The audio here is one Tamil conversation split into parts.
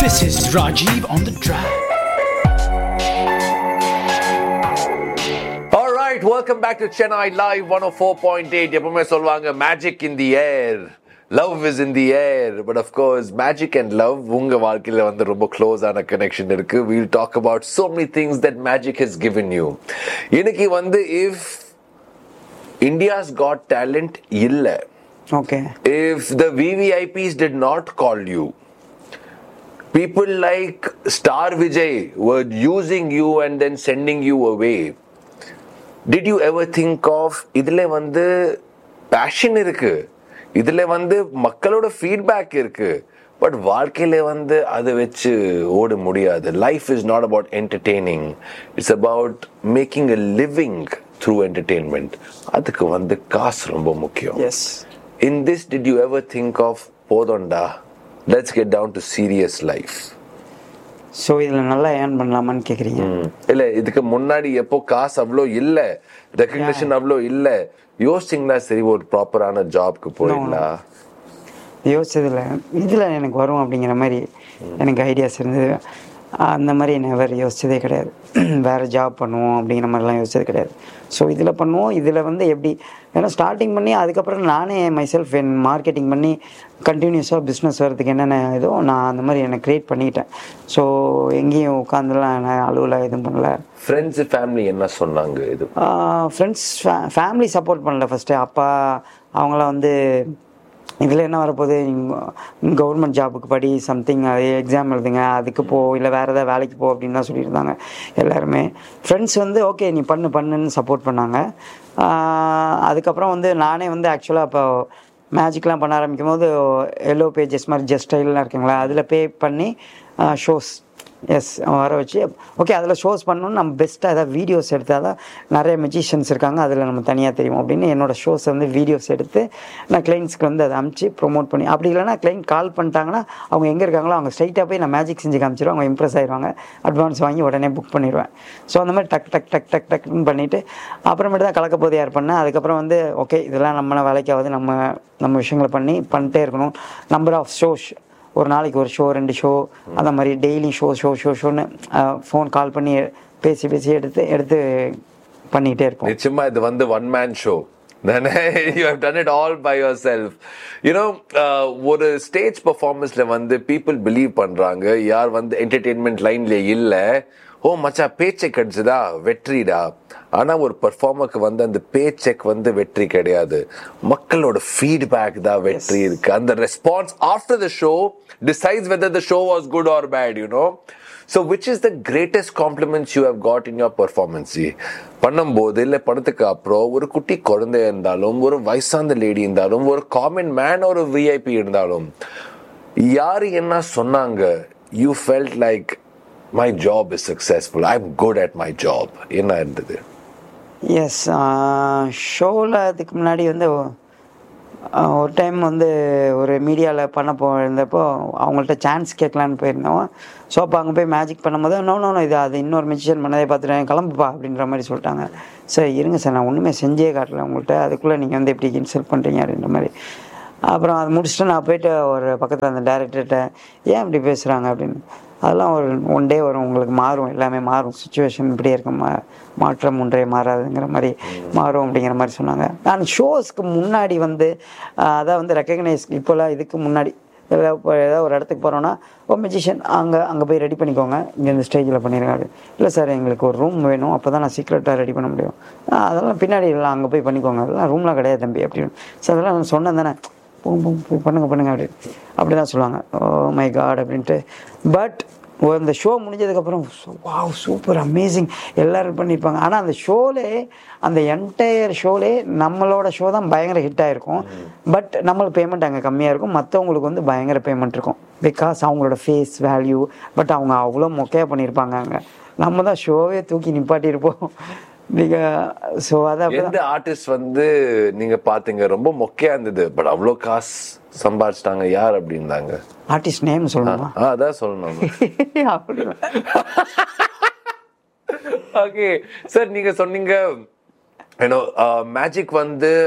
This is Rajiv on the track. All right, welcome back to Chennai Live 104.8. எப்பவுமே சொல்லுவாங்க magic in the air love is in the air but of course magic and love உங்க வாழ்க்கையில வந்து ரொம்ப க்ளோஸ் ஆன கனெக்ஷன் இருக்கு we'll talk about so many things that magic has given you இன்னைக்கு வந்து இஃப் இந்தியாஸ் காட் டேலண்ட் இல்ல okay if the VVIPs did not call you, people like Star Vijay were using you and then sending you away. Did you ever think of இதுல வந்து பேஷன் இருக்கு இதுல வந்து மக்களோட ஃபீட்பேக் இருக்கு பட் வாழ்க்கையில வந்து அதை வச்சு ஓட முடியாது life is not about entertaining it's about making a living through entertainment அதுக்கு வந்து காசு ரொம்ப முக்கியம் yes In this, did you ever think of Podonda? Let's get down to serious life. So இதில் நல்லா ஏர்ன் பண்ணலாமான்னு கேட்குறீங்க இல்ல இதுக்கு முன்னாடி எப்போ காசு அவ்வளோ இல்ல ரெக்கக்னிஷன் அவ்வளோ இல்ல யோசிச்சிங்களா சரி ஒரு ப்ராப்பரான ஜாப்க்கு போயிடலாம் யோசிச்சதில்ல இதில் எனக்கு வரும் அப்படிங்கிற மாதிரி எனக்கு ஐடியாஸ் இருந்தது அந்த மாதிரி நெவர் யோசிச்சதே கிடையாது வேறு ஜாப் பண்ணுவோம் அப்படிங்கிற மாதிரிலாம் யோசிச்சது கிடையாது ஸோ இதில் பண்ணுவோம் இதில் வந்து எப்படி ஏன்னா ஸ்டார்டிங் பண்ணி அதுக்கப்புறம் நானே மை செல்ஃப் என் மார்க்கெட்டிங் பண்ணி கண்டினியூஸாக பிஸ்னஸ் வரதுக்கு என்னென்ன இதோ நான் அந்த மாதிரி எனக்கு க்ரியேட் பண்ணிக்கிட்டேன் ஸோ எங்கேயும் உட்காந்துலாம் நான் அலுவலாக எதுவும் பண்ணல ஃப்ரெண்ட்ஸ் ஃபேமிலி என்ன சொன்னாங்க இது ஃப்ரெண்ட்ஸ் ஃபேமிலி சப்போர்ட் பண்ணல ஃபஸ்ட்டு அப்பா அவங்களாம் வந்து இதில் என்ன வரப்போகுது கவர்மெண்ட் ஜாபுக்கு படி சம்திங் அது எக்ஸாம் எழுதுங்க அதுக்கு போ இல்லை வேறு ஏதாவது வேலைக்கு போ அப்படின்னு தான் சொல்லியிருந்தாங்க எல்லாருமே ஃப்ரெண்ட்ஸ் வந்து ஓகே நீ பண்ணு பண்ணுன்னு சப்போர்ட் பண்ணாங்க ஆஹ் அதுக்கப்புறம் வந்து நானே வந்து ஆக்சுவலாக இப்போ மேஜிக்லாம் பண்ண ஆரம்பிக்கும் போது எல்லோ பேஜஸ் மாதிரி ஜஸ்ட் ஸ்டைல்லாம் இருக்குங்களா அதில் பே பண்ணி ஷோஸ் எஸ் வர வச்சு ஓகே அதில் ஷோஸ் பண்ணணும் நம்ம பெஸ்ட்டாக ஏதாவது வீடியோஸ் எடுத்தால் தான் நிறைய மெஜிஷியன்ஸ் இருக்காங்க அதில் நம்ம தனியாக தெரியும் அப்படின்னு என்னோட ஷோஸ் வந்து வீடியோஸ் எடுத்து நான் கிளைண்ட்ஸ்க்கு வந்து அதை அமுச்சு ப்ரொமோட் பண்ணி அப்படி இல்லைனா கிளைண்ட் கால் பண்ணிட்டாங்கன்னா அவங்க எங்கே இருக்காங்களோ அவங்க ஸ்ட்ரைட்டாக போய் நான் மேஜிக் செஞ்சு காமிச்சிருவேன் அவங்க இம்ப்ரெஸ் ஆயிடுவாங்க அட்வான்ஸ் வாங்கி உடனே புக் பண்ணிடுவேன் ஸோ அந்த மாதிரி டக் டக் டக் டக் டக்னு பண்ணிவிட்டு அப்புறமேட்டு தான் கலக்க போது யார் பண்ணேன் அதுக்கப்புறம் வந்து ஓகே இதெல்லாம் நம்ம வேலைக்காவது நம்ம நம்ம விஷயங்களை பண்ணி பண்ணிட்டே இருக்கணும் நம்பர் ஆஃப் ஷோஸ் ஒரு நாளைக்கு ஒரு ஷோ ரெண்டு ஷோ அந்த மாதிரி டெய்லி ஷோ ஷோ ஷோ ஷோன்னு ஃபோன் கால் பண்ணி பேசி பேசி எடுத்து எடுத்து பண்ணிக்கிட்டே இருப்போம் நிச்சயமா இது வந்து one man show you have done it all by yourself you know ஒரு ஸ்டேஜ் பர்ஃபார்மன்ஸ்ல வந்து பீப்புள் பிலீவ் பண்றாங்க யார் வந்து என்டர்டெயின்மெண்ட் லைன்ல இல்ல ஓ மச்சா பே செக் அடிச்சுதா வெற்றிடா ஆனா ஒரு பர்ஃபார்மருக்கு வந்து அந்த பே செக் வந்து வெற்றி கிடையாது மக்களோட ஃபீட்பேக் தான் வெற்றி இருக்கு அந்த response after the show decides whether the show was good or bad you know so which is the greatest compliments you have got in your performance பண்ணும்போது இல்லை படத்துக்கு அப்புறம் ஒரு குட்டி குழந்தை இருந்தாலும் ஒரு வயசான லேடி இருந்தாலும் ஒரு காமன் மேன் ஒரு விஐபி இருந்தாலும் யாரு என்ன சொன்னாங்க you felt like my job is successful I am good at my job என்ன இருந்தது எஸ் ஷோவில் அதுக்கு முன்னாடி வந்து ஆஹ், ஒரு டைம் வந்து ஒரு மீடியாவில் பண்ண போயிருந்தப்போ அவங்கள்ட்ட சான்ஸ் கேட்கலான்னு போயிருந்தோம் ஸோ அப்போ அங்கே போய் மேஜிக் பண்ணும்போது நோ நோ நோ இது அது இன்னொரு மியூசிஷியன் பண்ணதே பார்த்துட்டேன் கிளம்புப்பா அப்படின்ற மாதிரி சொல்லிட்டாங்க சார் இருங்க சார் நான் ஒன்றுமே செஞ்சே காட்டல உங்கள்கிட்ட அதுக்குள்ளே நீங்கள் வந்து எப்படி இன்சல்ட் பண்ணுறீங்க அப்படின்ற மாதிரி அப்புறம் அதை முடிச்சுட்டு நான் போயிட்டு ஒரு பக்கத்தில் அந்த டேரக்டர்கிட்ட ஏன் இப்படி பேசுகிறாங்க அப்படின்னு அதெல்லாம் ஒரு ஒன் டே வரும் உங்களுக்கு மாறும் எல்லாமே மாறும் சுச்சுவேஷன் இப்படியே இருக்க மா மாற்றம் ஒன்றே மாறாதுங்கிற மாதிரி மாறும் அப்படிங்கிற மாதிரி சொன்னாங்க நான் ஷோஸ்க்கு முன்னாடி வந்து ஆஹ், அதான் வந்து ரெக்கக்னைஸ் இப்போலாம் இதுக்கு முன்னாடி ஏதாவது இப்போ ஏதாவது ஒரு இடத்துக்கு போகிறோன்னா ஓ மெஜிஷியன் அங்கே அங்கே போய் ரெடி பண்ணிக்கோங்க இங்கே இந்த ஸ்டேஜில் பண்ணிருக்காரு இல்லை சார் எங்களுக்கு ஒரு ரூம் வேணும் அப்போ தான் நான் சீக்ரெட்டாக ரெடி பண்ண முடியும் "ஆ, அதெல்லாம் பின்னாடி இல்லை அங்கே போய் பண்ணிக்கோங்க அதெல்லாம் ரூம்லாம் கிடையாது தம்பி அப்படின்னு சார் அதெல்லாம் நான் சொன்னேன் தானே போ போ, போய் பண்ணுங்க பண்ணுங்க அப்படின்னு அப்படி தான் சொல்லுவாங்க ஓ மை காட் அப்படின்ட்டு பட் இந்த ஷோ முடிஞ்சதுக்கப்புறம் வாவ் சூப்பர் அமேசிங் எல்லாரும் பண்ணியிருப்பாங்க ஆனால் அந்த ஷோலே அந்த என்டையர் ஷோலே நம்மளோட ஷோ தான் பயங்கர ஹிட் ஆகிருக்கும் பட் நம்மளுக்கு பேமெண்ட் அங்கே கம்மியாக இருக்கும் மற்றவங்களுக்கு வந்து பயங்கர பேமெண்ட் இருக்கும் பிகாஸ் அவங்களோட ஃபேஸ் வேல்யூ பட் அவங்க அவ்வளோ மொக்கையாக பண்ணியிருப்பாங்க அங்கே நம்ம தான் ஷோவே தூக்கி நிப்பாட்டியிருப்போம் நீங்கள் ஸோ அதை அப்படி எந்த ஆர்டிஸ்ட் வந்து நீங்க பாத்தீங்க ரொம்ப மொக்கையா இருந்தது பட் அவ்வளோ காசு சம்பாதிச்சிட்டாங்க யார் அப்படின்னாங்க ஆர்டிஸ்ட் நேம் சொல்லணுமா ஆ, அதான் சொல்லணும் அப்படிதான். ஓகே சார் நீங்க சொன்னீங்க ஏன்னோ மேஜிக் வந்து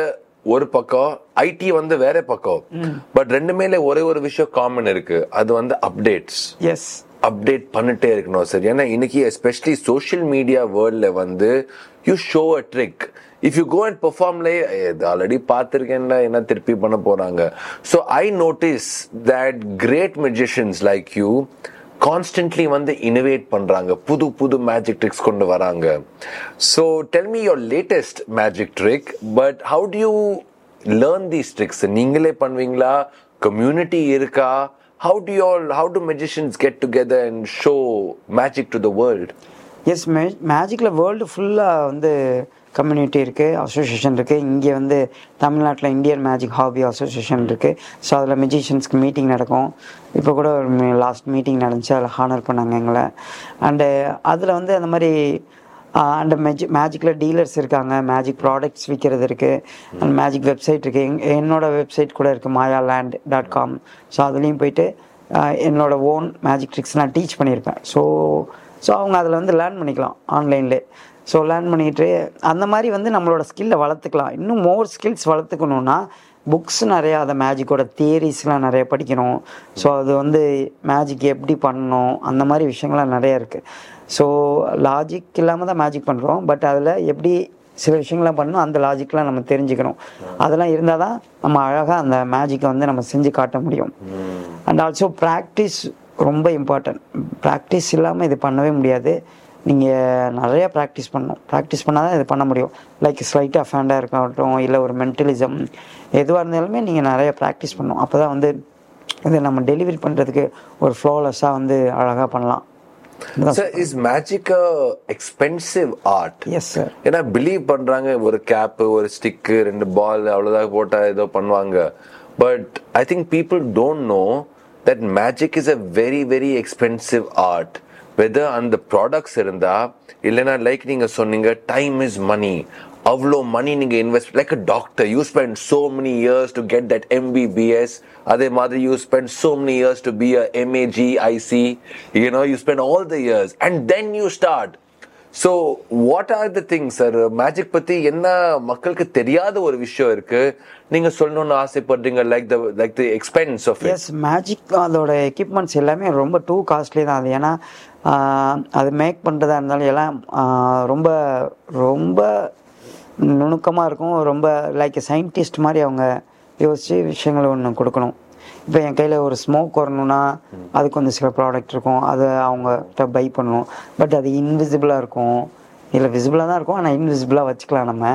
ஒரு பக்கம் ஐடி வந்து வேற பக்கம் பட் ரெண்டுமேல ஒரே ஒரு விஷயம் காமன் இருக்கு அது வந்து அப்டேட்ஸ் எஸ் அப்டேட் பண்ணிட்டே இருக்கணும் சார் ஏன்னா இன்னைக்கு எஸ்பெஷலி சோஷியல் மீடியா வேர்ல்ட்ல வந்து you show a trick if you go and பெர்ஃபார்ம்லே இது ஆல்ரெடி பார்த்துருக்கேன்டா என்ன திருப்பி பண்ண போறாங்க so I notice that great magicians like you constantly வந்து இனோவேட் பண்றாங்க புது புது மேஜிக் ட்ரிக்ஸ் கொண்டு வராங்க so tell me your latest magic trick but how do you learn these tricks நீங்களே பண்ணுவீங்களா கம்யூனிட்டி இருக்கா how do you all how do magicians get together and show magic to the world yes மே மேஜிக்கில் வேர்ல்டு ஃபுல்லாக வந்து கம்யூனிட்டி இருக்குது அசோசியேஷன் இருக்குது இங்கே வந்து தமிழ்நாட்டில் இந்தியன் மேஜிக் ஹாபி அசோசியேஷன் இருக்குது ஸோ அதில் மெஜிஷியன்ஸ்க்கு மீட்டிங் நடக்கும் இப்போ கூட ஒரு லாஸ்ட் மீட்டிங் நடந்துச்சு அதில் ஹானர் பண்ணாங்க எங்களை அண்டு அதில் வந்து அந்த மாதிரி அண்ட் மேஜிக் மேஜிக்கில் டீலர்ஸ் இருக்காங்க மேஜிக் ப்ராடக்ட்ஸ் விற்கிறது இருக்குது அண்ட் மேஜிக் வெப்சைட் இருக்குது எங் என்னோட வெப்சைட் கூட இருக்குது Maya land dot com so அதுலேயும் போயிட்டு ஆஹ் என்னோட ஓன் மேஜிக் ட்ரிக்ஸ் நான் டீச் பண்ணியிருப்பேன் ஸோ ஸோ அவங்க அதில் வந்து லேர்ன் பண்ணிக்கலாம் ஆன்லைன்லே ஸோ லேர்ன் பண்ணிட்டு அந்த மாதிரி வந்து நம்மளோட ஸ்கில்லை வளர்த்துக்கலாம் இன்னும் மோர் ஸ்கில்ஸ் வளர்த்துக்கணுன்னா புக்ஸ் நிறையா அதை மேஜிக்கோட தியரிஸ்லாம் நிறைய படிக்கணும் ஸோ அது வந்து மேஜிக் எப்படி பண்ணணும் அந்த மாதிரி விஷயங்கள்லாம் நிறைய இருக்குது ஸோ லாஜிக் இல்லாமல் தான் மேஜிக் பண்ணுறோம் பட் அதில் எப்படி சில விஷயங்கள்லாம் பண்ணணும் அந்த லாஜிக்லாம் நம்ம தெரிஞ்சுக்கணும் அதெல்லாம் இருந்தால் தான் நம்ம அழகாக அந்த மேஜிக்கை வந்து நம்ம செஞ்சு காட்ட முடியும் அண்ட் ஆல்சோ ப்ராக்டிஸ் ரொம்ப இம்பார்ட்டன்ட் ப்ராக்டிஸ் இல்லாமல் இது பண்ணவே முடியாது நீங்கள் நிறைய ப்ராக்டிஸ் பண்ணணும் ப்ராக்டிஸ் பண்ணால் தான் இது பண்ண முடியும் லைக் ஸ்லைட்டாக ஃபேண்டாக இருக்கட்டும் இல்லை ஒரு மென்டலிசம் எதுவாக இருந்தாலுமே நீங்கள் நிறைய ப்ராக்டிஸ் பண்ணணும் அப்போ தான் வந்து இதை நம்ம டெலிவரி பண்ணுறதுக்கு ஒரு ஃப்ளோலெஸ்ஸாக வந்து அழகாக பண்ணலாம் sir is magic a expensive art yes sir ஏன்னா பிலீவ் பண்றாங்க ஒரு கேப் ஒரு ஸ்டிக் ரெண்டு பால் அவ்வளவுதான் போட்டா ஏதோ பண்ணுவாங்க but I think people don't know that magic is a very very expensive art whether அந்த ப்ராடக்ட்ஸ் இருந்தா இல்லைன்னா லைக் நீங்க சொன்னீங்க டைம் இஸ் மணி அவ்வளோ மணி நீங்க invest like a doctor you spend so many years to get that MBBS அதே மாதிரி you spend so many years to be a M A G I C you know you spend all the years and then you start so what are the things sir magic பத்தி என்ன மக்களுக்கு தெரியாத ஒரு விஷயம் இருக்கு நீங்க சொல்லணும்னு ஆசைப்படுறீங்க like the like the expense of எஸ் மேஜிக் அதோட எக்யூப்மெண்ட்ஸ் எல்லாமே ரொம்ப டூ காஸ்ட்லி தான் அது ஏன்னா ஆஹ், அது மேக் பண்ணுறதா இருந்தாலும் எல்லாம் ஆஹ், ரொம்ப ரொம்ப நுணுக்கமாக இருக்கும் ரொம்ப லைக் சயின்டிஸ்ட் மாதிரி அவங்க யோசித்து விஷயங்களை ஒன்று கொடுக்கணும் இப்போ என் கையில் ஒரு ஸ்மோக் வரணும்னா அதுக்கு வந்து சில ப்ராடக்ட் இருக்கும் அதை அவங்ககிட்ட பை பண்ணணும் பட் அது இன்விசிபிளாக இருக்கும் இல்லை விசிபிளாக தான் இருக்கும் ஆனால் இன்விசிபிளாக வச்சுக்கலாம் நம்ம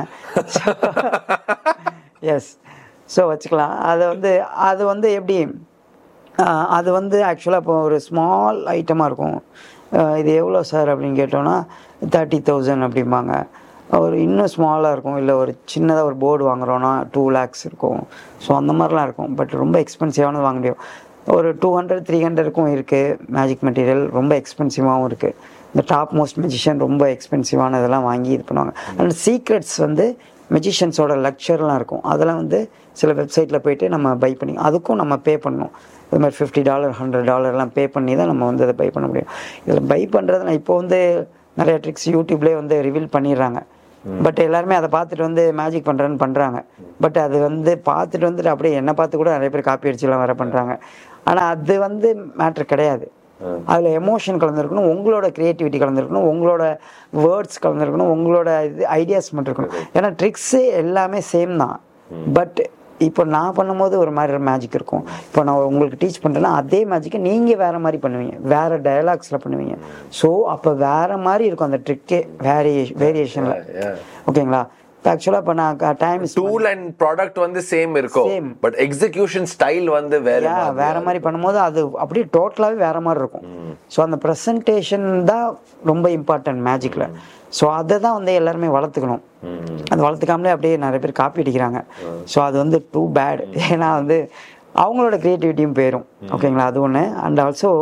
எஸ் ஸோ வச்சுக்கலாம் அதை வந்து அது வந்து எப்படி ஆஹ் அது வந்து ஆக்சுவலாக இப்போ ஒரு ஸ்மால் ஐட்டமாக இருக்கும் ஆஹ் இது எவ்வளோ சார் அப்படின்னு கேட்டோன்னா தேர்ட்டி தௌசண்ட் அப்படிம்பாங்க ஒரு இன்னும் ஸ்மாலாக இருக்கும் இல்லை ஒரு சின்னதாக ஒரு போர்டு வாங்குறோன்னா டூ லேக்ஸ் இருக்கும் ஸோ அந்த மாதிரிலாம் இருக்கும் பட் ரொம்ப எக்ஸ்பென்சிவானது வாங்க முடியும் ஒரு டூ ஹண்ட்ரட் த்ரீ ஹண்ட்ரடுக்கும் இருக்குது மேஜிக் மெட்டீரியல் ரொம்ப எக்ஸ்பென்சிவாகவும் இருக்குது இந்த டாப் மோஸ்ட் மெஜிஷியன் ரொம்ப எக்ஸ்பென்சிவான இதெல்லாம் வாங்கி இது பண்ணுவாங்க அண்ட் சீக்ரெட்ஸ் வந்து மெஜிஷியன்ஸோட லெக்சர்லாம் இருக்கும் அதெல்லாம் வந்து சில வெப்சைட்டில் போயிட்டு நம்ம பை பண்ணி அதுக்கும் நம்ம பே பண்ணணும் இது மாதிரி ஃபிஃப்டி டாலர் ஹண்ட்ரட் டாலர்லாம் பே பண்ணி தான் நம்ம வந்து அதை பை பண்ண முடியும் இதில் பை பண்ணுறது நான் இப்போ வந்து நிறைய ட்ரிக்ஸ் யூடியூப்லேயே வந்து ரிவீல் பண்ணிடுறாங்க பட் எல்லாருமே அதை பார்த்துட்டு வந்து மேஜிக் பண்ணுறேன்னு பண்ணுறாங்க பட் அது வந்து பார்த்துட்டு வந்துட்டு அப்படியே என்ன பார்த்து கூட நிறைய பேர் காப்பி அடிச்சுலாம் வேற பண்ணுறாங்க ஆனால் அது வந்து மேட்ரு கிடையாது அதில் எமோஷன் கலந்துருக்கணும் உங்களோட க்ரியேட்டிவிட்டி கலந்துருக்கணும் உங்களோட வேர்ட்ஸ் கலந்துருக்கணும் உங்களோட இது ஐடியாஸ் மட்டும் இருக்கணும் ஏன்னா ட்ரிக்ஸு எல்லாமே சேம் தான் பட் இப்போ நான் பண்ணும்போது ஒரு மாதிரி மேஜிக் இருக்கும் இப்போ நான் உங்களுக்கு டீச் பண்ணுறேன்னா அதே மேஜிக்கை நீங்கள் வேறு மாதிரி பண்ணுவீங்க வேறு டயலாக்ஸில் பண்ணுவீங்க ஸோ அப்போ வேறு மாதிரி இருக்கும் அந்த ட்ரிக்கே வேரியேஷன் வேரியேஷனில் yeah. ஓகேங்களா ஆக்சுவலாக இப்போ நான் டைம் டூல் அண்ட் ப்ராடக்ட் வந்து சேம் இருக்கும் Same. பட் எக்ஸிகியூஷன் ஸ்டைல் வந்து வேற யா மாதிரி. வேற மாதிரி பண்ணும்போது அது அப்படியே டோட்டலாகவே வேற மாதிரி இருக்கும் ஸோ அந்த ப்ரெசன்டேஷன் தான் ரொம்ப இம்பார்ட்டன்ட் மேஜிக்கில் ஸோ அதை தான் வந்து எல்லாருமே வளர்த்துக்கணும் அது வளர்த்துக்காமலே அப்படியே நிறைய பேர் காப்பி அடிக்கிறாங்க ஸோ அது வந்து டூ பேட் ஏன்னா வந்து அவங்களோட க்ரியேட்டிவிட்டியும் போயிடும் ஓகேங்களா அது ஒன்று அண்ட் ஆல்சோ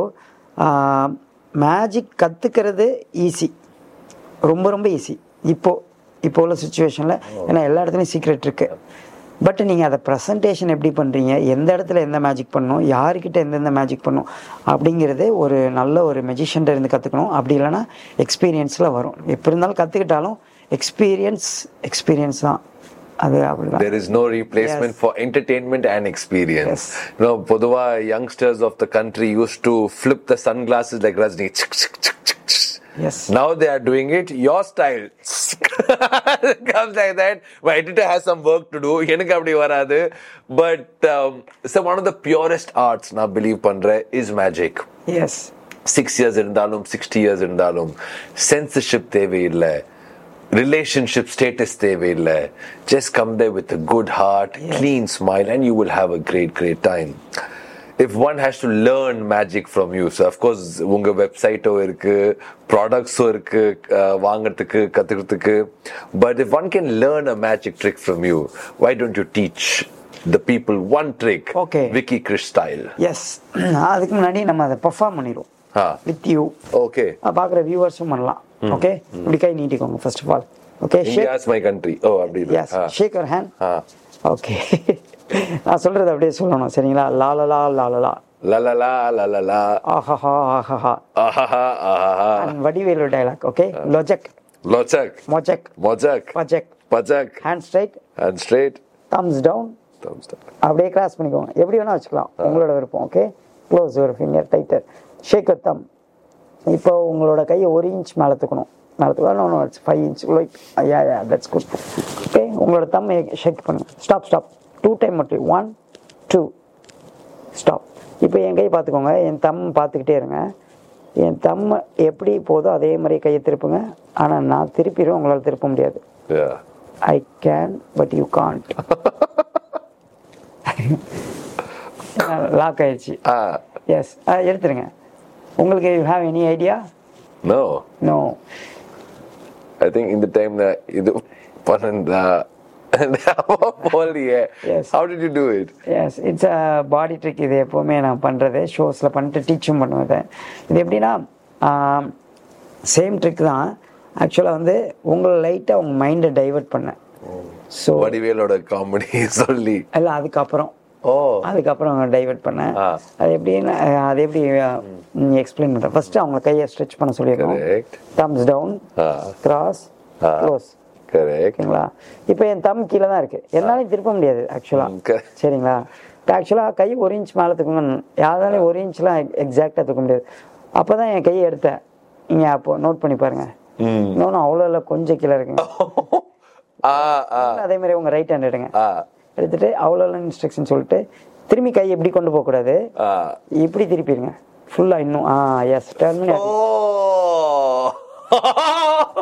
மேஜிக் கற்றுக்கிறது ஈஸி ரொம்ப ரொம்ப ஈஸி இப்போ இப்போ உள்ள சுச்சுவேஷனில் ஏன்னா எல்லா இடத்துலையும் சீக்ரெட் இருக்குது பட் நீங்கள் அதை ப்ரெசன்டேஷன் எப்படி பண்ணுறீங்க எந்த இடத்துல எந்த மேஜிக் பண்ணணும் யாருக்கிட்ட எந்தெந்த மேஜிக் பண்ணணும் அப்படிங்கிறது ஒரு நல்ல ஒரு மெஜிஷியன்ட்ட இருந்து கற்றுக்கணும் அப்படி இல்லைன்னா எக்ஸ்பீரியன்ஸில் வரும் எப்படி இருந்தாலும் கற்றுக்கிட்டாலும் எக்ஸ்பீரியன்ஸ் எக்ஸ்பீரியன்ஸ் தான் அது அப்படிதான் There is no replacement Yes. for entertainment and experience. Yes. You know, Podua youngsters of the country used to flip the sunglasses like Rajni. Yes. Now they are doing it your style. Comes like that. My editor has some work to do. எனக்கு அப்படி வராது. But um, so one of the purest arts நான் believe பண்றேன் is magic. Yes six years இருந்தாலும் சிக்ஸ்டி இயர்ஸ் இருந்தாலும் சென்சர்ஷிப் தேவையில்லை ரிலேஷன்ஷிப் ஸ்டேட்டஸ் தேவையில்லை just come the with good heart clean smile and you will have a great great time if one has to learn magic from you so of course உங்க வெப்சைட்டோ இருக்கு ப்ராடக்ட்ஸும் இருக்கு அஹ், வாங்குறதுக்கு கத்துக்கிறதுக்கு but if one can learn a magic trick from you why don't you teach the people one trick Okay. Vicky Chris style yes அதுக்கு முன்னாடி நம்ம அதை பெர்ஃபார்ம் பண்ணிடுவோம் ஆ வித் யூ ஓகே பார்க்குற வியூவர்ஸும் பண்ணலாம் ஓகே இப்படி கை நீட்டிக்கோங்க first of all okay shake India's my country oh அப்படி இல்ல. எஸ் ஆ. ஷேக் யுவர் ஹேண்ட் ஆ. ஓகே நான் சொல்றது அப்படியே சொல்லணும் சரிங்களா லாலலா லாலலா லலலா லலலா ஆஹாஹா ஆஹாஹா ஆஹாஹா ஆஹாஹா அண்ட் வடிவேலு டைலாக் ஓகே லொஜக் லொச்சக் மொஜக் மொஜக் பஜக் பஜக் hand straight and straight thumbs down thumbs down அப்படியே கிராஸ் பண்ணிக்கோங்க எப்படி வேணா வச்சுக்கலாம் உங்களோட விருப்பம் ஓகே க்ளோஸ் ஒரு finger tighter shake your thumb இப்போ உங்களோட கையை ஒரு இன்ச் மேலே தூக்கணும் மேலே தூக்கணும் it's five inch like yeah yeah that's good okay உங்களோட தம் ஷேக் பண்ணுங்க ஸ்டாப் ஸ்டாப் டூ டைம் மட்டும் ஒன் டூ ஸ்டாப் இப்போ என் கை பார்த்துக்கோங்க என் தம் பார்த்துக்கிட்டே இருங்க என் தம் எப்படி போதோ அதே மாதிரி கையை திருப்புங்க ஆனால் நான் திருப்பிடுவேன் உங்களால் திருப்ப முடியாது yeah I can but you can't lock ஆயிடுச்சு ah எஸ் எடுத்துருங்க உங்களுக்கு you have any idea no no i think in the time that இது பண்ணா போலியே Yes. how did you do it yes it's a body trick இது எப்போவுமே நான் பண்ணுறது ஷோஸில் பண்ணிட்டு டீச்சும் பண்ணுவேன் இது எப்படின்னா சேம் ட்ரிக் தான் ஆக்சுவலாக வந்து உங்களை லைட்டாக உங்கள் மைண்டை டைவர்ட் பண்ணேன் ஸோ வடிவேலோட காமெடி சொல்லி இல்லை அதுக்கப்புறம் ஓ அதுக்கப்புறம் டைவர்ட் பண்ணேன் ஆ. அது எப்படின்னா அஹ், அது எப்படி எக்ஸ்பிளைன் பண்ணுறேன் ஃபர்ஸ்ட் அவங்க கையை ஸ்ட்ரெச் பண்ண சொல்லியிருக்கோம் correct தம்ஸ் டவுன் ஆ கிராஸ் ஆ. க்ளோஸ் correct ஓகேங்களா இப்போ என் தம் கீழே தான் இருக்கு என்னாலையும் திருப்ப முடியாது ஆக்சுவலாக ம், correct. சரிங்களா இப்போ ஆக்சுவலாக கை ஒரு இன்ச் மேலே தூக்கணும் யாராலையும் ஒரு இன்ச்லாம் எக்ஸாக்டாக தூக்க முடியாது அப்போ தான் என் கையை எடுத்தேன் நீங்கள் அப்போ நோட் பண்ணி பாருங்க இன்னொன்று அவ்வளோ இல்லை கொஞ்சம் கீழே இருக்குங்க ஆ ஆ அதே மாதிரி உங்கள் ரைட் ஹேண்ட் எடுங்க ஆ எடுத்துட்டு அவ்வளோ இன்ஸ்ட்ரக்ஷன் சொல்லிட்டு திரும்பி கை எப்படி கொண்டு போகக்கூடாது ஆ இப்படி திருப்பிடுங்க ஃபுல்லாக இன்னும் ஆ எஸ் டர்ன் பண்ணி ஓ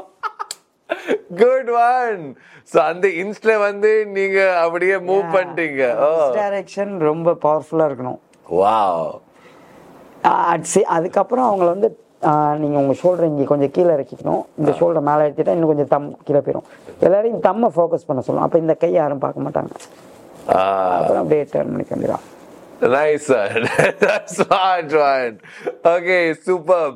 குட் ஒன் சோ அந்த இன்ஸ்ட்ல வந்து நீங்க அப்படியே மூவ் பண்ணிட்டீங்க ஓ டைரக்ஷன் ரொம்ப பவர்ஃபுல்லாக இருக்கணும் வாவ் ஆஹ் சி- அதுக்கப்புறம் அவங்கள வந்து ஆஹ் நீங்க உங்க ஷோல்டர் இங்கே கொஞ்சம் கீழே இறக்கிக்கணும் இந்த ஷோல்டர் மேலே எடுத்துட்டா இன்னும் கொஞ்சம் தம் கீழே போயிடும் எல்லாரையும் தம்மை ஃபோக்கஸ் பண்ண சொல்லணும் அப்போ இந்த கை யாரும் பார்க்க மாட்டாங்க அப்புறம் அப்படியே டர்ன் பண்ணிக்க வேண்டியதான் nice sir smart one okay super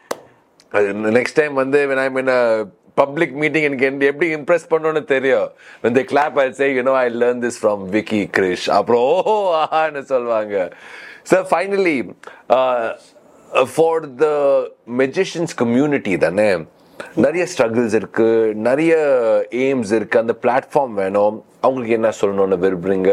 next time வந்து when I'm in a public meeting எனக்கு என்ன- எப்படி இம்ப்ரெஸ் பண்ணணும்னு தெரியும் when they clap I say you know I learned this from Vicky Krish அப்புறம் ஓ ஆஹான்னு சொல்லுவாங்க so finally uh, for the magicians community தானே நிறைய ஸ்ட்ரகிள்ஸ் இருக்கு நிறைய எய்ம்ஸ் இருக்கு அந்த பிளாட்ஃபார்ம் வேணும் அவங்களுக்கு என்ன சொல்லணும்னு விரும்புறீங்க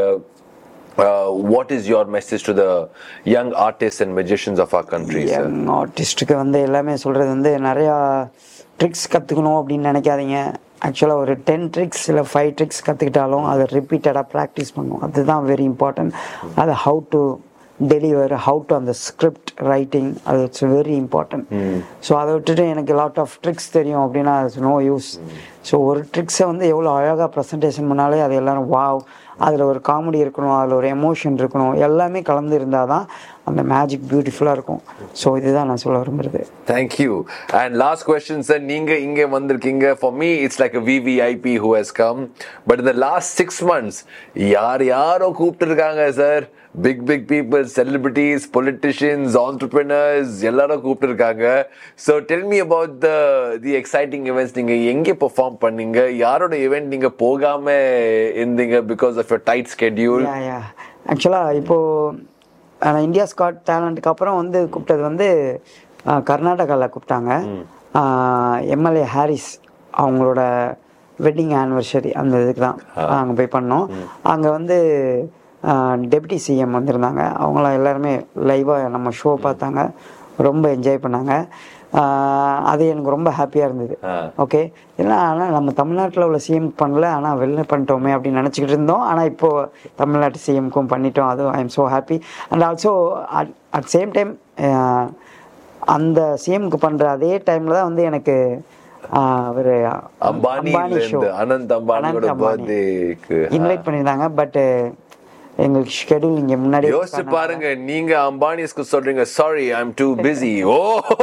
uh, what is your message to the young artists and magicians of our country, sir? Young ஆர்டிஸ்ட்டுக்கு வந்து எல்லாமே சொல்கிறது வந்து நிறையா ட்ரிக்ஸ் கற்றுக்கணும் அப்படின்னு நினைக்காதீங்க ஆக்சுவலாக ஒரு டென் ட்ரிக்ஸ் இல்லை ஃபைவ் ட்ரிக்ஸ் கற்றுக்கிட்டாலும் அதை ரிப்பீட்டடாக ப்ராக்டிஸ் பண்ணணும் அதுதான் வெரி இம்பார்ட்டன்ட் அது how to deliver how to அந்த ஸ்கிரிப்ட் ரைட்டிங் அது இட்ஸ் வெரி இம்பார்ட்டன்ட் ஸோ அதை விட்டுட்டு எனக்கு லாட் ஆஃப் ட்ரிக்ஸ் தெரியும் அப்படின்னா அது நோ யூஸ் ஸோ ஒரு ட்ரிக்ஸை வந்து எவ்வளோ அழகாக ப்ரெசன்டேஷன் பண்ணாலே அது எல்லாரும் வாவ் அதில் ஒரு காமெடி இருக்கணும் அதில் ஒரு எமோஷன் இருக்கணும் எல்லாமே கலந்து இருந்தால் தான் அந்த மேஜிக் பியூட்டிஃபுல்லாக இருக்கும் ஸோ இதுதான் நான் சொல்ல விரும்புறது Thank you. And last question, sir. நீங்க இங்க வந்திருக்கீங்க. For me, it's like a VVIP who has come. But in the last six months, யார் யாரோ கூப்பிட்டு இருக்காங்க sir big big people celebrities politicians entrepreneurs எல்லாரும் கூப்பிட்டு இருக்காங்க so tell me about the the exciting events நீங்க எங்கே பெர்ஃபார்ம் பண்ணீங்க யாரோட இவெண்ட் நீங்க போகாம இருந்தீங்க because of your tight schedule yeah yeah ஆக்சுவலாக இப்போது இந்தியா ஸ்காட் டேலண்ட்டுக்கு அப்புறம் வந்து கூப்பிட்டது வந்து கர்நாடகாவில் கூப்பிட்டாங்க எம்எல்ஏ ஹாரிஸ் அவங்களோட வெட்டிங் ஆனிவர்சரி அந்த இதுக்கு தான் அங்கே போய் பண்ணோம் அங்கே வந்து டெப்டி சிஎம் வந்திருந்தாங்க அவங்களாம் எல்லாருமே லைவாக நம்ம ஷோ பார்த்தாங்க ரொம்ப என்ஜாய் பண்ணாங்க ஆஹ் அது எனக்கு ரொம்ப ஹாப்பியாக இருந்தது ஆ. ஓகே இல்லை ஆனால் நம்ம தமிழ்நாட்டில் உள்ள சிஎம் பண்ணல ஆனால் வெளில பண்ணிட்டோமே அப்படின்னு நினச்சிக்கிட்டு இருந்தோம் ஆனால் இப்போது தமிழ்நாட்டு சிஎம்க்கும் பண்ணிட்டோம் அது I am so happy and also at at same time அந்த சிஎம்க்கு பண்ணுற அதே டைமில் தான் வந்து எனக்கு அவர் அம்பானில இருந்து அனந்த் அம்பானியோட பர்த்டேக்கு இன்வைட் பண்ணியிருந்தாங்க பட் எங்களுக்கு ஷெடியூல் இங்கே முன்னாடி யோசிச்சு பாருங்க நீங்க அம்பானிஸ்க்கு சொல்றீங்க sorry I am too busy oh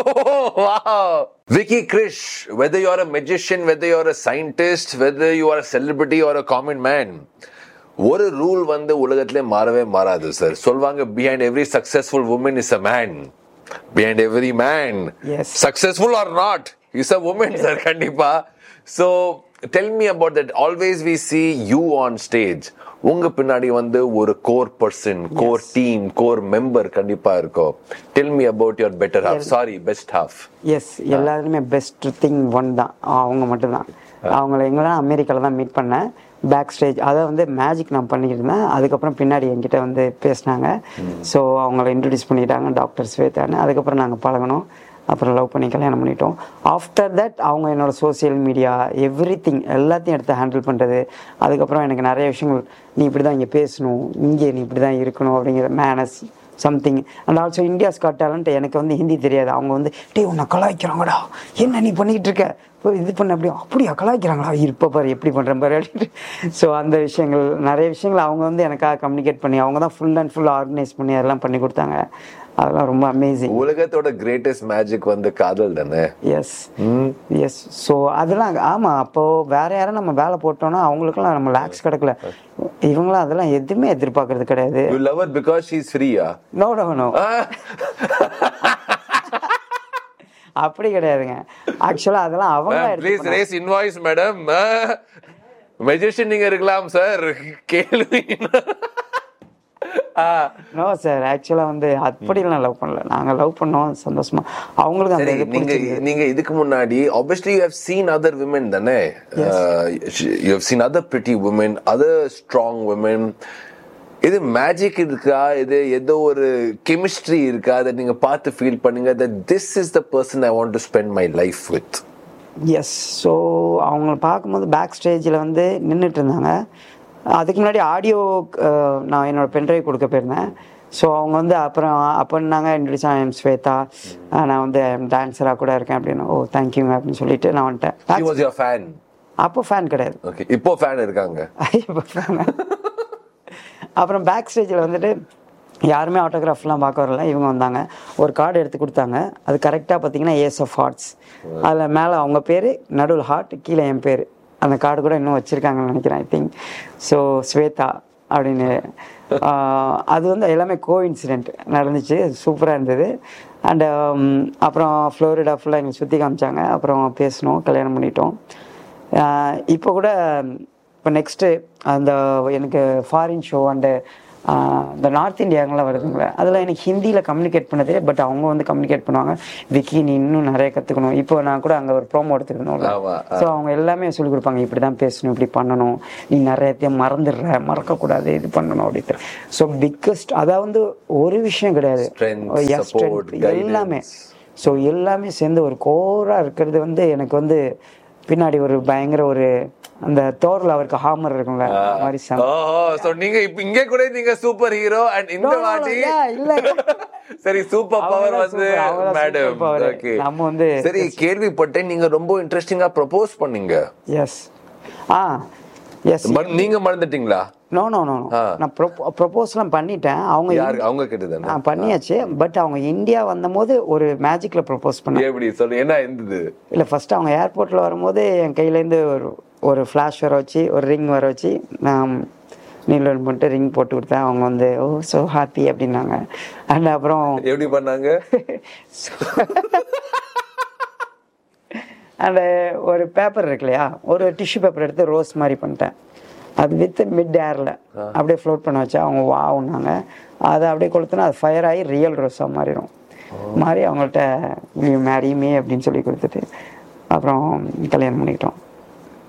Vicky Krish whether you are a magician whether you are a scientist whether you are a celebrity or a common man ஒரு ரூல் வந்து உலகத்திலே மாறவே மாறாது சார் சொல்வாங்க behind every successful woman is a man behind every man Yes. Successful or not is a woman sir கண்டிப்பா so tell me about that always we see you on stage உங்க பின்னாடி வந்து ஒரு core person core team core member கண்டிப்பா இருக்கும் tell me about your better half sorry best half yes எல்லாருமே பெஸ்ட் திங் ஒன் தான் அவங்க மட்டும்தான் அவங்கள எங்கெல்லாம் அமெரிக்காவில் தான் மீட் பண்ணேன் பேக் ஸ்டேஜ் அதை வந்து மேஜிக் நான் பண்ணிக்கிட்டு இருந்தேன் அதுக்கப்புறம் பின்னாடி என்கிட்ட வந்து பேசினாங்க ஸோ அவங்கள இன்ட்ரடியூஸ் பண்ணிட்டாங்க டாக்டர் ஸ்வேதான்னு அதுக்கப்புறம் நாங்கள் பழகணும் அப்புறம் லவ் பண்ணி கல்யாணம் பண்ணிட்டோம் ஆஃப்டர் தட் அவங்க என்னோட சோஷியல் மீடியா எவ்ரி திங் எல்லாத்தையும் எடுத்து ஹேண்டில் பண்ணுறது அதுக்கப்புறம் எனக்கு நிறைய விஷயங்கள் நீ இப்படி தான் இங்கே பேசணும் இங்கே நீ இப்படி தான் இருக்கணும் அப்படிங்கிற manners something and also India's got talent எனக்கு வந்து ஹிந்தி தெரியாது அவங்க வந்து டேய் உன்னை கலாய்க்கிறாங்கடா என்ன நீ பண்ணிக்கிட்டு இருக்க இப்போ இது பண்ண அப்படியே அப்படியா கலாய்க்கிறாங்களா இப்போ பாரு எப்படி பண்ணுறேன் பாரு அப்படின்ட்டு ஸோ அந்த விஷயங்கள் நிறைய விஷயங்கள் அவங்க வந்து எனக்காக கம்யூனிகேட் பண்ணி அவங்க தான் ஃபுல் அண்ட் ஃபுல் ஆர்கனைஸ் பண்ணி அதெல்லாம் பண்ணி கொடுத்தாங்க அதெல்லாம் ரொம்ப அமேசிங் உலகத்தோட கிரேட்டஸ்ட் மேஜிக் வந்து காதல் தானே எஸ் எஸ் ஸோ அதெல்லாம் ஆமாம் அப்போது வேற யாரும் நம்ம வேலை போட்டோம்னா அவங்களுக்கெல்லாம் நம்ம லேக்ஸ் கிடக்கல இவங்களாம் அதெல்லாம் எதுவுமே எதிர்பார்க்கறது கிடையாது you love her because she is ஃப்ரீயா நோ நோ நோ அப்படி கிடையாதுங்க ஆக்சுவலாக அதெல்லாம் அவங்க please race invoice madam magician நீங்க இருக்கலாம் சார் கேள்வி நோ சார் ஆக்சுவலாக வந்து அப்படிலாம் லவ் பண்ணல நாங்கள் லவ் பண்ணோம் சந்தோஷமா அவங்களுக்கு அந்த சரி இது நீங்க பிடிச்சிருந்தது. நீங்க இதுக்கு முன்னாடி obviously you have seen other women தானே Uh, you have seen other pretty women other strong women இது மேஜிக் இருக்கா இது ஏதோ ஒரு கெமிஸ்ட்ரி இருக்கா அதை நீங்க பார்த்து ஃபீல் பண்ணுங்க that this is the person I want to spend my life with yes so அவங்கள பார்க்கும்போது பேக் ஸ்டேஜில் வந்து நின்றுட்டு இருந்தாங்க அதுக்கு முன்னாடி ஆடியோ நான் என்னோட பென்ட்ரைவ் கொடுக்க போயிருந்தேன் ஸோ அவங்க வந்து அப்புறம் அப்போன்னாங்க இன்ட்ரடியூஸ் எம் ஸ்வேதா அஹ் நான் வந்து டான்ஸராக கூட இருக்கேன் அப்படின்னு ஓ தேங்க்யூங்க அப்படின்னு சொல்லிட்டு நான் she வந்துட்டேன் was your fan அப்போ ஃபேன் கிடையாது okay இப்போ ஃபேன் இருக்காங்க இப்ப fan. அப்புறம் பேக் ஸ்டேஜில் வந்துட்டு யாருமே ஆட்டோகிராஃப்லாம் பார்க்க வரல இவங்க வந்தாங்க ஒரு கார்டு எடுத்து கொடுத்தாங்க அது கரெக்டாக பார்த்தீங்கன்னா ஏஸ் ஆஃப் ஹார்ட்ஸ் அதில் மேலே அவங்க பேர் நடுவில் ஹார்ட் கீழே என் பேர் அந்த கார்டு கூட இன்னும் வச்சுருக்காங்கன்னு நினைக்கிறேன் ஐ திங்க் ஸோ ஸ்வேதா அப்படின்னு ஆஹ், அது வந்து எல்லாமே கோ இன்சிடென்ட் நடந்துச்சு சூப்பராக இருந்தது அண்டு அப்புறம் ஃப்ளோரிடா ஃபுல்லாக எங்களுக்கு சுற்றி காமிச்சாங்க அப்புறம் பேசினோம் கல்யாணம் பண்ணிட்டோம் ஆஹ் இப்போ கூட இப்போ நெக்ஸ்ட்டு அந்த எனக்கு ஃபாரின் ஷோ அண்டு இந்த நார்த் இந்தியாங்கெலாம் வருதுங்களே அதில் எனக்கு ஹிந்தியில் கம்யூனிகேட் பண்ண தெரியும் பட் அவங்க வந்து கம்யூனிகேட் பண்ணுவாங்க விக்கி நீ இன்னும் நிறைய கற்றுக்கணும் இப்போ நான் கூட அங்கே ஒரு ப்ரோமோ எடுத்துருந்தோம்ல ஆமா, ஸோ அவங்க எல்லாமே சொல்லிக் கொடுப்பாங்க இப்படி தான் பேசணும் இப்படி பண்ணணும் நீ நிறையத்தையும் மறந்துடுற மறக்கக்கூடாது இது பண்ணணும் அப்படின்ட்டு ஸோ பிக்கஸ்ட் அதாவது ஒரு விஷயம் கிடையாது Strength, Oh, yeah, support, strength. எல்லாமே guidance. ஸோ எல்லாமே சேர்ந்து ஒரு கோராக இருக்கிறது வந்து எனக்கு வந்து பின்னாடி ஒரு பயங்கர ஒரு அந்த தோரில் அவருக்கு ஹாமர் இருக்கும்ல அந்த மாதிரி செம- ஓஹோ சோ நீங்க இப்ப இங்க கூட நீங்க சூப்பர் ஹீரோ அண்ட் இந்த No, no, no, வாட்டி yeah, இல்ல. சரி சூப்பர் அவங்க பவர் தான் வந்து super, அவங்க தான் மேடம் super power. ஓகே நம்ம வந்து- சரி கேள்விப்பட்டேன் நீங்க ரொம்ப இன்ட்ரெஸ்டிங்கா ப்ரப்போஸ் பண்ணீங்க எஸ் ஆ எஸ் மற- நீங்க மறந்துட்டீங்களா நோ நோ நோ ஆ. நான் ப்ரொபோஸ்லாம் பண்ணிட்டேன் அவங்க யாரு அவங்க கிட்ட நான் பண்ணியாச்சு பட் அவங்க இந்தியா வந்தபோது ஒரு மேஜிக்கில் ப்ரப்போஸ் பண்ணேன் எப்படி சொல்லு என்ன இருந்தது இல்லை ஃபர்ஸ்ட் அவங்க ஏர்போர்ட்டில் வரும்போது என் கையிலேருந்து ஒரு ஒரு ஃப்ளாஷ் வர வச்சு ஒரு ரிங் வர வச்சு நான் நீலன் பண்ணிட்டு ரிங் போட்டு கொடுத்தேன் அவங்க வந்து ஓ ஸோ ஹாப்பி அப்படின்னாங்க அண்ட் அப்புறம் எப்படி பண்ணாங்க அந்த ஒரு பேப்பர் இருக்கு இல்லையா ஒரு டிஷ்யூ பேப்பர் எடுத்து ரோஸ் மாதிரி பண்ணிட்டேன் அது வித் மிட் ஏரில் அப்படியே ஃப்ளோட் பண்ண வச்சா அவங்க வாவுனாங்க அதை அப்படியே கொளுத்துனா அது ஃபயர் ஆகி ரியல் ரோஸாக மாறிடும் மாறி அவங்கள்ட்ட மேரி மே அப்படின்னு சொல்லி கொடுத்துட்டு அப்புறம் கல்யாணம் பண்ணிக்கிட்டோம்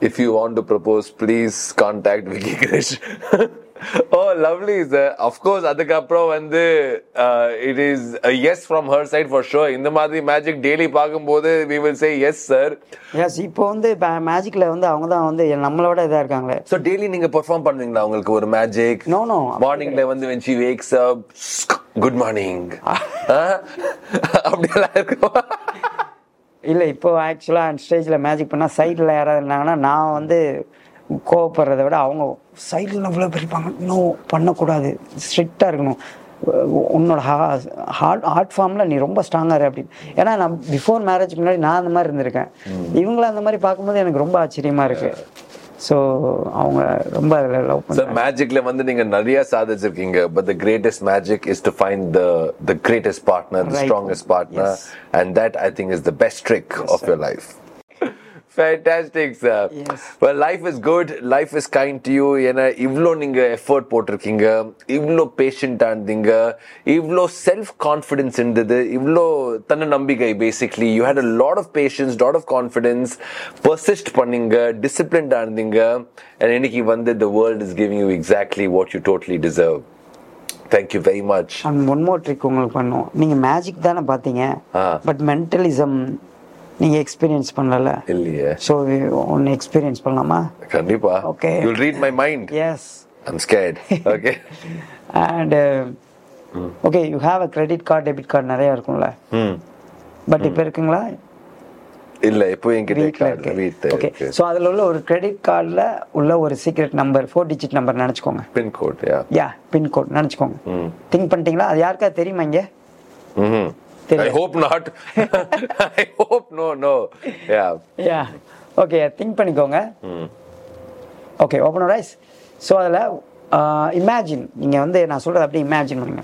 if you want to propose, please contact Vicky Krish. oh, lovely, sir. Of course, அதுக்கப்புறம் வந்து uh, it is a yes from her side for sure. இந்த மாதிரி மேஜிக் டெய்லி பார்க்கும்போது we will say yes, sir. Yes இப்போ வந்து மேஜிக்கில் வந்து அவங்க தான் வந்து நம்மளோட இதாக இருக்காங்களே So daily நீங்க பெர்ஃபார்ம் பண்ணுவீங்களா உங்களுக்கு ஒரு மேஜிக் No, no. மார்னிங்ல வந்து when she wakes up good morning அப்படியெல்லாம் இருக்குமா இல்லை இப்போ ஆக்சுவலாக ஸ்டேஜில் மேஜிக் பண்ணால் சைடில் யாராவது இருந்தாங்கன்னா நான் வந்து கோவப்படுறதை விட அவங்க சைடில் இவ்வளோ பிரிப்பாங்க இன்னும் பண்ணக்கூடாது ஸ்ட்ரிக்டாக இருக்கணும் உன்னோட ஹார்ட் ஹார்ட் ஃபார்மில் நீ ரொம்ப ஸ்ட்ராங்காக இரு அப்படின்னு ஏன்னா நான் பிஃபோர் மேரேஜ்க்கு முன்னாடி நான் அந்த மாதிரி இருந்திருக்கேன் இவங்கள அந்த மாதிரி பார்க்கும்போது எனக்கு ரொம்ப ஆச்சரியமாக இருக்குது ஸோ அவங்க ரொம்ப அதில் லவ் சார் மேஜிக்ல வந்து நீங்க நிறைய சாதிச்சிருக்கீங்க but the greatest magic is to find the the greatest partner the Right. Strongest partner Yes. And that I think is the best trick of your life Fantastic, sir. Yes. Well, life is good. Life is kind to you. ஏன்னா இவ்வளோ நீங்க எஃபர்ட் போட்டிருக்கீங்க இவ்வளோ பேஷண்டா இருந்தீங்க இவ்வளோ செல்ஃப் கான்ஃபிடன்ஸ் இருந்தது இவ்வளோ தன்ன நம்பிக்கை basically you had a lot of patience lot of confidence persist பண்ணீங்க டிசிப்ளின்டா இருந்தீங்க and இன்னைக்கு வந்து the world is giving you exactly what you totally deserve. Thank you very much. And one more trick உங்களுக்கு பண்ணுவோம் நீங்கள் மேஜிக் தானே பார்த்தீங்க ஆ. பட் மென்டலிசம் நீங்கள் எக்ஸ்பீரியன்ஸ் பண்ணல இல்லையே ஸோ ஒன்று எக்ஸ்பீரியன்ஸ் பண்ணலாமா கண்டிப்பா Okay. you'll read my mind yes i'm scared okay and okay you have a credit card debit card நிறைய இருக்கும்ல ம் பட் இப்போ இருக்குங்களா இல்ல இப்போ என்கிட்ட வீட்டில் card இருக்கு வீட்டு ஓகே இருக்கு ஸோ அதில் உள்ள ஒரு கிரெடிட் கார்டில் உள்ள ஒரு secret number four digit number நினச்சிக்கோங்க பின்கோட் யா யா பின்கோட் நினச்சிக்கோங்க திங்க் பண்ணிட்டீங்களா அது யாருக்கா தெரியுமா இங்கே ம் I தெரியும். hope not. I hope no, no. Yeah. Yeah okay think பண்ணிக்கோங்க ஓகே ஓப்பன் ரைஸ் ஸோ அதில் இமேஜின் நீங்கள் வந்து நான் சொல்கிறது அப்படியே இமேஜின் பண்ணுங்க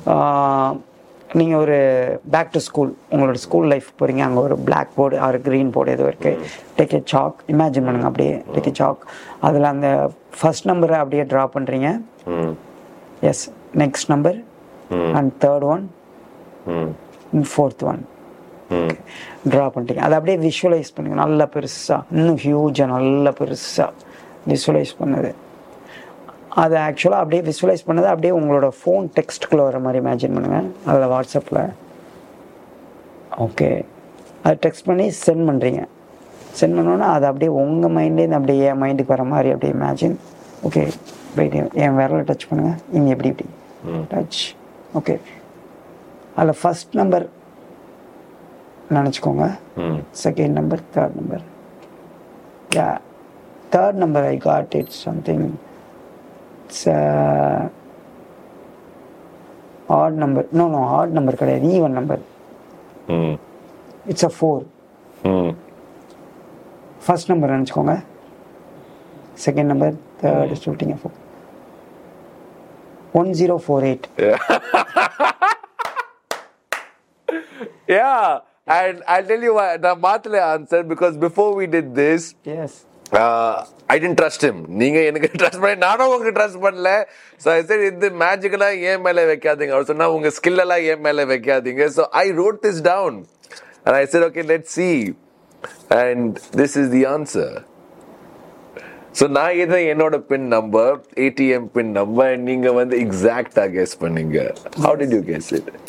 நீங்கள் ஒரு பேக் டு ஸ்கூல் உங்களோட ஸ்கூல் லைஃப் போகிறீங்க அங்கே ஒரு blackboard or green board ஏதோ இருக்குது டேக் ஏ சாக் இமேஜின் பண்ணுங்க அப்படியே டேக் ஏ சாக் அதில் அந்த ஃபர்ஸ்ட் நம்பரை அப்படியே ட்ரா பண்ணுறீங்க Mm. Yes next number and third one Mm. Fourth one Mm. Draw பண்ணிட்டீங்க அதை அப்படியே விஷுவலைஸ் பண்ணுங்க நல்லா பெருசாக இன்னும் ஹியூஜாக நல்லா பெருசாக விஷுவலைஸ் பண்ணுது அதை ஆக்சுவலாக அப்படியே விஷுவலைஸ் பண்ணதை அப்படியே உங்களோட ஃபோன் டெக்ஸ்ட்டுக்குள்ளே வர மாதிரி இமேஜின் பண்ணுங்கள் அதில் வாட்ஸ்அப்பில் ஓகே அதை டெக்ஸ்ட் பண்ணி சென்ட் பண்ணுறீங்க சென்ட் பண்ணோன்னா அது அப்படியே உங்கள் மைண்ட்லேருந்து அப்படியே என் மைண்டுக்கு வர மாதிரி அப்படியே இமேஜின் ஓகே வெயிட் என் விரலை டச் பண்ணுங்கள் இங்கே எப்படி இப்படி டச் ஓகே அதில் ஃபஸ்ட் நம்பர் நினச்சிக்கோங்க Mm. second number, third number. Yeah, third number I got it something. It's uh, odd number. No, no, odd number கிடையாது even number. Mm. It's a four. Mm. First number நினச்சிக்கோங்க செகண்ட் நம்பர் தேர்ட் சொல்லிட்டீங்க four one zero four eight Yeah. And I'll tell you why. நான் மாத்தல answer because before we did this, yes uh, I didn't trust him. நீங்க எனக்கு ட்ரஸ்ட் பண்ணி நானும் உங்களுக்கு ட்ரஸ்ட் பண்ணல ஸோ ஐ said இது மேஜிக்கலா ஏன் மேல வைக்காதீங்க அவர் சொன்னா உங்க ஸ்கில் எல்லாம் ஏன் மேல வைக்காதீங்க so I wrote this down and I said okay let's see and this is the answer so நான் இது என்னோட PIN number ATM PIN number நீங்க வந்து எக்ஸாக்டா கெஸ் பண்ணீங்க how did you guess it